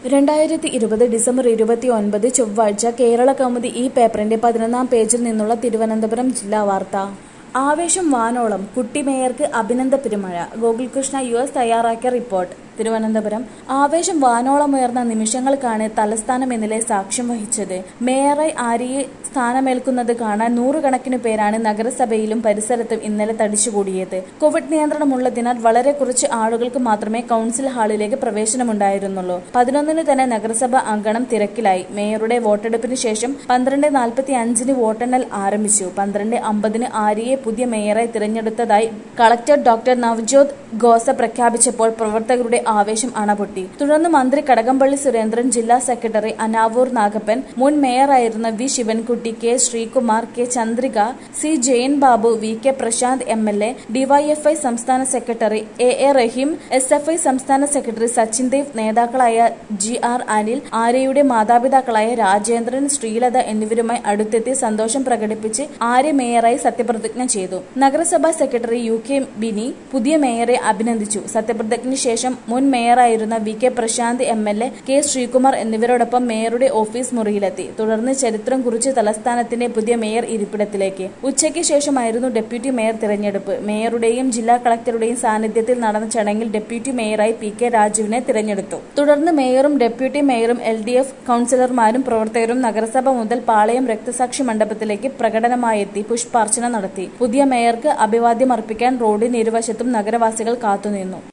രണ്ടായിരത്തി ഇരുപത് ഡിസംബർ ഇരുപത്തി ഒൻപത് ചൊവ്വാഴ്ച കേരള കൗമുദി ഈ പേപ്പറിന്റെ പതിനൊന്നാം പേജിൽ നിന്നുള്ള തിരുവനന്തപുരം ജില്ലാ വാർത്ത ആവേശം വാനോളം കുട്ടി മേയർക്ക് അഭിനന്ദ പെരുമഴ ഗോകുൽകൃഷ്ണ യു എസ് തയ്യാറാക്കിയ റിപ്പോർട്ട് തിരുവനന്തപുരം ആവേശം വാനോളമുയർന്ന നിമിഷങ്ങൾക്കാണ് തലസ്ഥാനം എന്നിലെ സാക്ഷ്യം വഹിച്ചത് മേയറായി ആര്യയെ സ്ഥാനമേൽക്കുന്നത് കാണാൻ നൂറുകണക്കിന് പേരാണ് നഗരസഭയിലും പരിസരത്തും ഇന്നലെ തടിച്ചുകൂടിയത് കോവിഡ് നിയന്ത്രണമുള്ളതിനാൽ വളരെ കുറച്ച് ആളുകൾക്ക് മാത്രമേ കൗൺസിൽ ഹാളിലേക്ക് പ്രവേശനമുണ്ടായിരുന്നുള്ളൂ പതിനൊന്നിന് തന്നെ നഗരസഭ അങ്കണം തിരക്കിലായി മേയറുടെ വോട്ടെടുപ്പിന് ശേഷം പന്ത്രണ്ട് നാൽപ്പത്തി അഞ്ചിന് വോട്ടെണ്ണൽ ആരംഭിച്ചു പന്ത്രണ്ട് അമ്പതിന് ആര്യയെ പുതിയ മേയറായി തിരഞ്ഞെടുത്തതായി കളക്ടർ ഡോക്ടർ നവ്ജോത് ഖോസ പ്രഖ്യാപിച്ചപ്പോൾ പ്രവർത്തകരുടെ ആവേശം അണപൊട്ടി തുടർന്ന് മന്ത്രി കടകംപള്ളി സുരേന്ദ്രൻ ജില്ലാ സെക്രട്ടറി അനാവൂർ നാഗപ്പൻ മുൻ മേയറായിരുന്ന V Sivankutty K Sreekumar K Chandrika C Jayan Babu V K Prashant M L A DYFI സംസ്ഥാന secretary A A Rahim S F I സംസ്ഥാന സെക്രട്ടറി സച്ചിൻ ദേവ് നേതാക്കളായ ജി ആർ അനിൽ ആര്യയുടെ മാതാപിതാക്കളായ രാജേന്ദ്രൻ ശ്രീലത എന്നിവരുമായി അടുത്തെത്തി സന്തോഷം പ്രകടിപ്പിച്ച് ആര്യ മേയറായി സത്യപ്രതിജ്ഞ ചെയ്തു നഗരസഭാ സെക്രട്ടറി യു കെ ബിനി പുതിയ മേയറെ അഭിനന്ദിച്ചു സത്യപ്രതിജ്ഞയ്ക്ക് ശേഷം മുൻ മേയറായിരുന്ന V K Prashant M L A K Sreekumar എന്നിവരോടൊപ്പം മേയറുടെ ഓഫീസ് മുറിയിലെത്തി തുടർന്ന് ചരിത്രം കുറിച്ച് തലസ്ഥാനത്തിന്റെ പുതിയ മേയർ ഇരിപ്പിടത്തിലേക്ക് ഉച്ചയ്ക്ക് ശേഷമായിരുന്നു ഡെപ്യൂട്ടി മേയർ തിരഞ്ഞെടുപ്പ് മേയറുടെയും ജില്ലാ കളക്ടറുടെയും സാന്നിധ്യത്തിൽ നടന്ന ചടങ്ങിൽ ഡെപ്യൂട്ടി മേയറായി പി കെ രാജുവിനെ തിരഞ്ഞെടുത്തു തുടർന്ന് മേയറും ഡെപ്യൂട്ടി മേയറും എൽ ഡി എഫ് കൌൺസിലർമാരും പ്രവർത്തകരും നഗരസഭ മുതൽ പാളയം രക്തസാക്ഷി മണ്ഡപത്തിലേക്ക് പ്രകടനമായെത്തി പുഷ്പാർച്ചന നടത്തി പുതിയ മേയർക്ക് അഭിവാദ്യം അർപ്പിക്കാൻ റോഡിന് ഇരുവശത്തും നഗരവാസികൾ കാത്തുനിന്നു